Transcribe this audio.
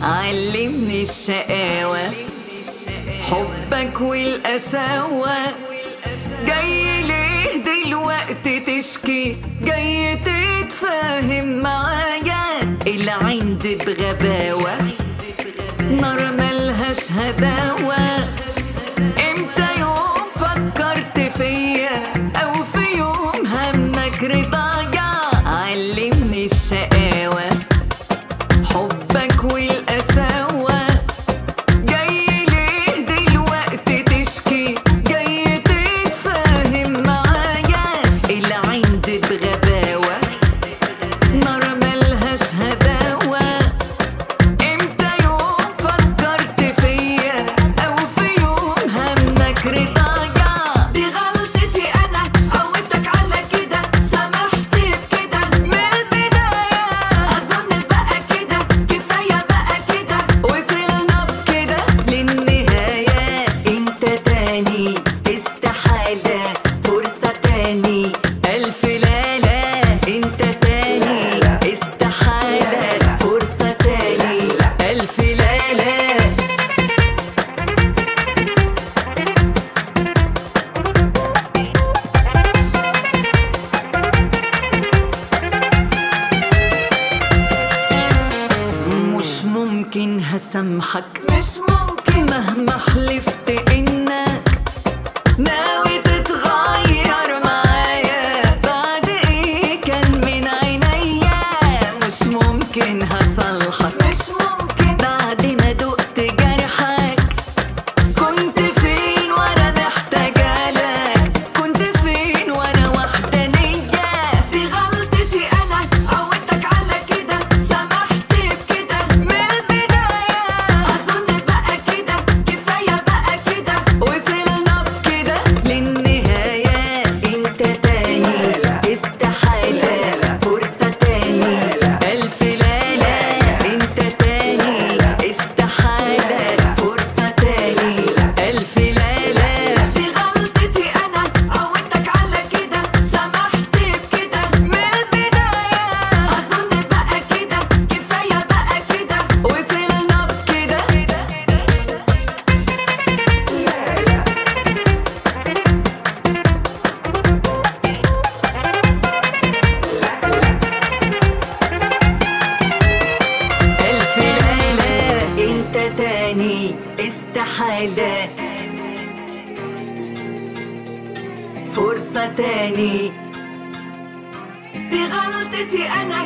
علمني الشقاوة حبك والقساوة جاي ليه دلوقتي تشكي جاي تتفاهم معايا العند بغباوة نار ملهاش هداوة امتى يوم فكرت فيا او في يوم همك رضايا علمني الشقاوة حبك والقساوة جاي ليه دلوقتي تشكي جاي تتفاهم معايا العند بغباوة نار ملهاش هداوة امتى يوم فكرت فيا او في يوم همك رضايا دي غلطتي انا عودتك على كده سمحت بكده من البداية اظن بقى كده كفايه بقى كده وصلنا بكده للنهاية انت تاني استحالة فرصة تاني ألف ليلة انت تاني استحالة فرصة تاني ألف ليلة مش ممكن هسامحك مش ممكن مهما حلفت انك ناوي تتغير معايا بعد ايه كان من عينيا مش ممكن هصالحك مش ممكن بعد ما دقت جرحك كنت فين وانا محتاجة لك كنت فين وانا وحدانية دي غلطتي انا عودتك على كده سمحت بكده من البداية اظن بقى كده كفايه بقى كده وصلنا بكده للنهاية انت تاني استحالة فرصة تاني ألف ليلة انت تاني استحالة فرصة تاني ألف ليلة دي غلطتي انا عودتك على كده سمحت بكده من البداية اظن بقى كده كفايه بقى كده وصلنا بكده ألف ليلة انت تاني استحالة فرصة تاني دي غلطتي انا